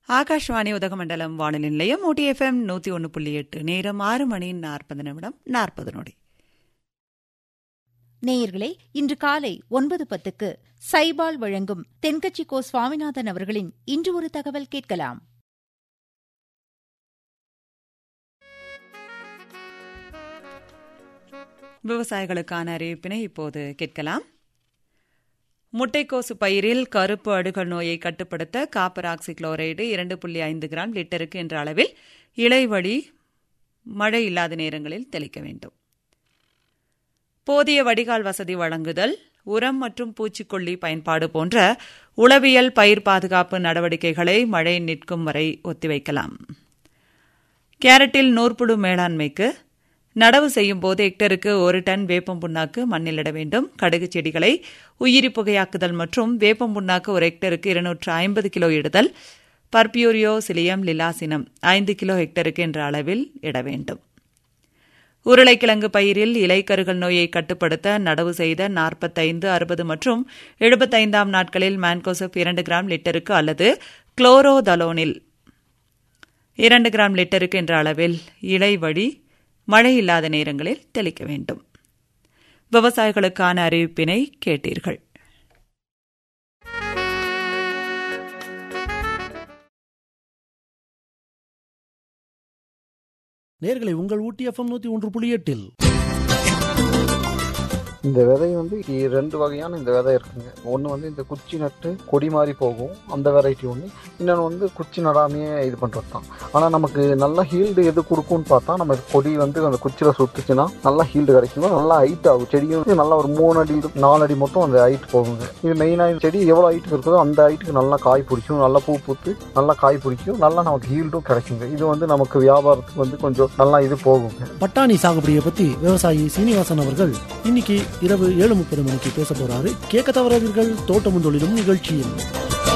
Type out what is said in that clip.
ஆகாஷ்வாணி உதகமண்டலம் வானொலி நிலையம் ஊட்டி எஃப்எம் நூத்தி ஒன்று புள்ளி எட்டு நேரம் ஆறு மணி நாற்பது நிமிடம் நாற்பது நொடி நேயர்களே இன்று காலை ஒன்பது பத்துக்கு சைபால் வழங்கும் தென்கட்சி கோ சுவாமிநாதன் அவர்களின் இன்று ஒரு தகவல் கேட்கலாம் விவசாயிகளுக்கான அறிவிப்பினை இப்போது கேட்கலாம் முட்டைக்கோசு பயிரில் கருப்பு அடுகள் நோயை கட்டுப்படுத்த காப்பர் ஆக்சிக்ளோரைடு இரண்டு புள்ளி ஐந்து கிராம் லிட்டருக்கு என்ற அளவில் இலைவழி மழை இல்லாத நேரங்களில் தெளிக்க வேண்டும் போதிய வடிகால் வசதி வழங்குதல் உரம் மற்றும் பூச்சிக்கொல்லி பயன்பாடு போன்ற உளவியல் பயிர் பாதுகாப்பு நடவடிக்கைகளை மழை நிற்கும் வரை ஒத்திவைக்கலாம் கேரட்டில் நூற்புழு மேலாண்மைக்கு நடவு செய்யும் போது ஹெக்டருக்கு ஒரு டன் வேப்பம் புண்ணாக்கு மண்ணிலிட வேண்டும் கடுகு செடிகளை உயிரி புகையாக்குதல் மற்றும் வேப்பம் புண்ணாக்கு ஒரு ஹெக்டருக்கு இருநூற்று ஐம்பது கிலோ இடுதல் பர்பியூரியோ சிலியம் லிலாசினம் ஐந்து கிலோ ஹெக்டருக்கு என்ற அளவில் இட வேண்டும் உருளைக்கிழங்கு பயிரில் இலைக்கருகள் நோயை கட்டுப்படுத்த நடவு செய்த நாற்பத்தைந்து அறுபது மற்றும் எழுபத்தைந்தாம் நாட்களில் மான்கோசப் இரண்டு கிராம் லிட்டருக்கு அல்லது குளோரோதலோனில் இரண்டு கிராம் லிட்டருக்கு என்ற அளவில் இலை வழி மழை இல்லாத நேரங்களில் தெளிக்க வேண்டும் விவசாயிகளுக்கான அறிவிப்பினை கேட்டீர்கள் நேர்களை உங்கள் ஊட்டி எஃப்எம் நூத்தி ஒன்று புள்ளி எட்டில் இந்த விதை வந்து இ- ரெண்டு வகையான இந்த விதை இருக்குங்க ஒன்று வந்து இந்த குச்சி நட்டு கொடி மாதிரி போகும் அந்த வெரைட்டி ஒன்று இன்னொன்று வந்து குச்சி நடாமையே இது பண்ணுறது தான் ஆனால் நமக்கு நல்ல ஹீல்டு எது கொடுக்கும்னு பார்த்தா நம்ம கொடி வந்து அந்த குச்சியில் சுத்துச்சுன்னா நல்லா ஹீல்டு கிடைக்கும் நல்லா ஹைட் ஆகும் செடியும் வந்து நல்லா ஒரு மூணு அடி நாலு அடி மட்டும் அந்த ஹைட் போகுங்க இது மெயினாக செடி எவ்வளோ ஹைட்டுக்கு இருக்குதோ அந்த ஹைட்டுக்கு நல்லா காய் பிடிக்கும் நல்லா பூ பூத்து நல்லா காய் பிடிக்கும் நல்லா நமக்கு ஹீல்டும் கிடைக்குங்க இது வந்து நமக்கு வியாபாரத்துக்கு வந்து கொஞ்சம் நல்லா இது போகுங்க பட்டாணி சாகுபடியை பத்தி விவசாயி சீனிவாசன் அவர்கள் இன்னைக்கு இரவு ஏழு முப்பது மணிக்கு பேச போறாரு கேட்க தவறாதீர்கள் தோட்டமும் தொழிலும் நிகழ்ச்சியில்